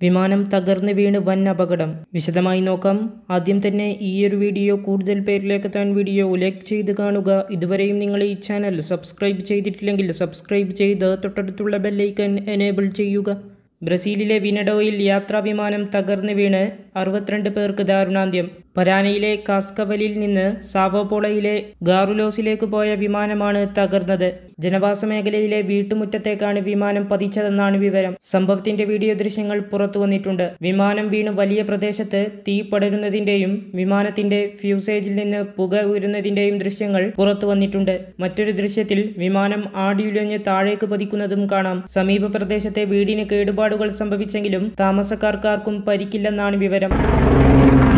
വിമാനം തകർന്ന് വീണ് വൻ അപകടം വിശദമായി നോക്കാം ആദ്യം തന്നെ ഈ ഒരു വീഡിയോ കൂടുതൽ പേരിലേക്ക് എത്താൻ വീഡിയോ ലൈക്ക് ചെയ്ത് കാണുക ഇതുവരെയും നിങ്ങൾ ഈ ചാനൽ സബ്സ്ക്രൈബ് ചെയ്തിട്ടില്ലെങ്കിൽ സബ്സ്ക്രൈബ് ചെയ്ത് തൊട്ടടുത്തുള്ള ബെല്ലൈക്കൻ എനേബിൾ ചെയ്യുക ബ്രസീലിലെ വിനഡോയിൽ യാത്രാ വിമാനം തകർന്ന് വീണ് അറുപത്തിരണ്ട് പേർക്ക് ദാരുണാന്ത്യം പരാനയിലെ കാസ്കവലിൽ നിന്ന് സാവോപോളയിലെ ഗാറുലോസിലേക്ക് പോയ വിമാനമാണ് തകർന്നത് ജനവാസ മേഖലയിലെ വീട്ടുമുറ്റത്തേക്കാണ് വിമാനം പതിച്ചതെന്നാണ് വിവരം സംഭവത്തിന്റെ വീഡിയോ ദൃശ്യങ്ങൾ പുറത്തു വന്നിട്ടുണ്ട് വിമാനം വീണ് വലിയ പ്രദേശത്ത് തീ പടരുന്നതിന്റെയും വിമാനത്തിന്റെ ഫ്യൂസേജിൽ നിന്ന് പുക ഉയരുന്നതിന്റെയും ദൃശ്യങ്ങൾ പുറത്തു വന്നിട്ടുണ്ട് മറ്റൊരു ദൃശ്യത്തിൽ വിമാനം ആടിയുലഞ്ഞ് താഴേക്ക് പതിക്കുന്നതും കാണാം സമീപ പ്രദേശത്തെ വീടിന് കേടുപാടുകൾ സംഭവിച്ചെങ്കിലും താമസക്കാർക്കാർക്കും പരിക്കില്ലെന്നാണ് വിവരം